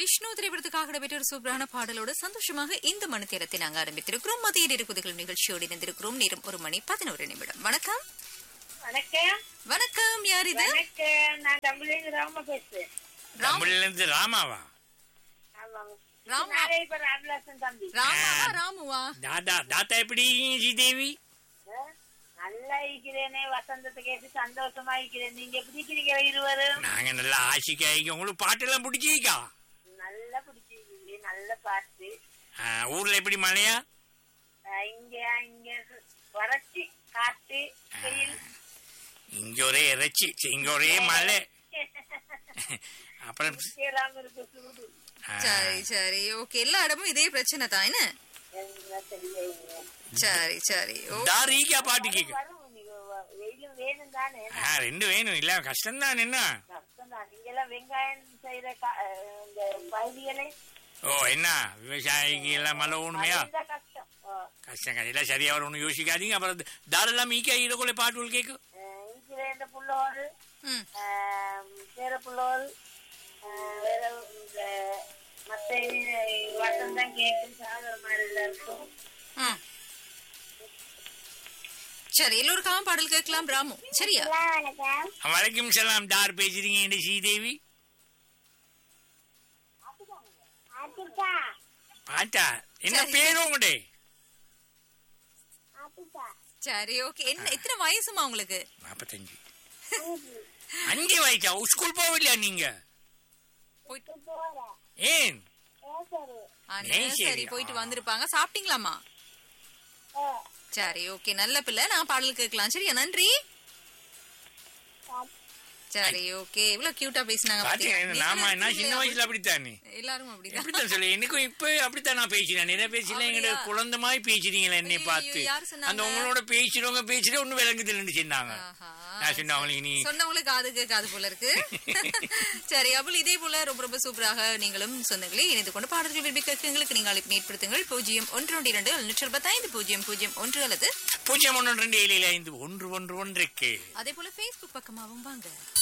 விஷ்ணு திரைப்படத்துக்காக இடம்பெற்ற ஒரு சூப்பரான பாடலோடு சந்தோஷமாக இந்த மணி தேரத்தை நாங்க ஆரம்பித்திருக்கிறோம் மதிய நெருக்குதுகள் நிகழ்ச்சியோடு இணைந்திருக்கிறோம் நேரம் ஒரு மணி பதினோரு நிமிடம் வணக்கம் வணக்கம் வணக்கம் யார் இது வணக்கம் நான் தமிழ்லேருந்து ராம பேசுறேன் தமிழ்ல இருந்து ராமாவா ஆமாங்க ராமா. நானே இப்ப ராமதாசன் தம்பி ராமாவா ராமுவா தாத்தா தாத்தா எப்படி ஸ்ரீதேவி ஆ? நல்லா இருக்கிறேனே வசந்தத்தை கேட்டு சந்தோஷமா இருக்கிறேன் நீங்க எப்படி இருக்கிறீங்க இருவரும் நாங்க நல்லா ஆசிக்காய்க்கு உங்களுக்கு பாட்டெல்லாம் பிடிச்சிக்கா நல்லா பிடிச்சிருக்கீங்க நல்ல பாட்டு ஊர்ல எப்படி மழையா ஆ, இங்க இங்க வறட்சி காத்து வெயில் இங்க ஒரே இறைச்சி இங்க ஒரே மழை அப்புறம் சேராம இருக்கு சூடு ஆ, சரி சரி ஓகே எல்லா இடமும் இதே பிரச்சனை தான் என்ன என்ன தெரியல சரி சரி ஓ தாரிக்கா பாட்டு கேக்கு வரும் நீங்க வ- வெயிலும் வேணும் தானே ஆ, ரெண்டு வேணும் இல்ல கஷ்டம் தான் என்ன கஷ்டம் தான் நீங்க எல்லாம் வெங்காயம் செய்யற கா- ஆ, இந்த பகுதிகளே ஓ என்ன விவசாயிக்கு எல்லாம் மழை ஒண்ணுமையா அதுதான் கஷ்டம் ஆ. கஷ்டம் கடையில சரியா வரும் ஒன்றும் யோசிக்காதீங்க அப்புறம் தாரெல்லாம் மீக்கா இதற்குள்ள பாட்டுகள் கேட்கும் அஹ் இருக்கிற இந்த புள்ளோடு ம் வேற புள்ளோடு வேற இந்த மத்த வசந்தம் கேட்டு சாகர மாதிரி எல்லாம் இருக்கும் ம். சரி எல்லோருக்காகவும் பாடல் கேட்கலாம் ராமு சரியா வணக்கம் வணக்கம் சலாம் தார் பேசுறீங்க என்ன ஸ்ரீதேவி ஆத்திகா பாட்டா என்ன சரி. பேரும் உங்கடே ஆத்திகா சரி ஓகே என்ன எத்தனை வயசுமா உங்களுக்கு நாற்பத்தஞ்சு அஞ்சு வயசா ஸ்கூல் போகலையா நீங்க போயிட்டு போறேன் ஏன் சரி ஆ, ஏன் சரி? சரி போயிட்டு வந்திருப்பாங்க சாப்பிட்டீங்களாமா சரி ஓகே நல்ல பிள்ளை நான் பாடல் கேட்கலாம் சரியா நன்றி சரி ஓகே இவ்வளவு கியூட்டா பேசினாங்க பாத்தீங்களா? பாத்தீங்க நாம நீங்களும் நான் சின்ன வயசுல அப்படித்தானே எல்லாரும் அப்படிதான் அப்படித்தான் சொல்லு எனக்கும் இப்ப அப்படித்தான் நான் பேசினேன் நிறைய பேசல எங்கிட்ட அப்படியா? குழந்தை மாதிரி பேசுறீங்களா என்னை ஐயோ, பார்த்து யார் சொன்னாங்க? அந்த உங்களோட பேசுறவங்க பேசுற ஒண்ணு விளங்குதுன்னு சொன்னாங்க ஆஹா. நான் சொன்னேன் அவங்களுக்கு நீ சொன்னவங்களுக்கு காது கேட்காது போல இருக்கு சரி அப்போ இதே போல ரொம்ப ரொம்ப சூப்பராக நீங்களும் சொந்தங்களே இணைந்து கொண்டு பாடல்கள் விரும்பி கேட்குங்களுக்கு நீங்கள் அழைப்பு ஏற்படுத்துங்கள் பூஜ்ஜியம் ஒன்று ஒன்று இரண்டு எழுநூற்றி அறுபத்தைந்து பூஜ்ஜியம் பூஜ்ஜியம் ஒன்று அல்லது பூஜ்ஜியம் ஒன்று ரெண்டு ஏழு ஏழு ஐந்து ஒன்று ஒன்று ஒன்றுக்கு அதே போல Facebook பக்கமாகவும் வாங்க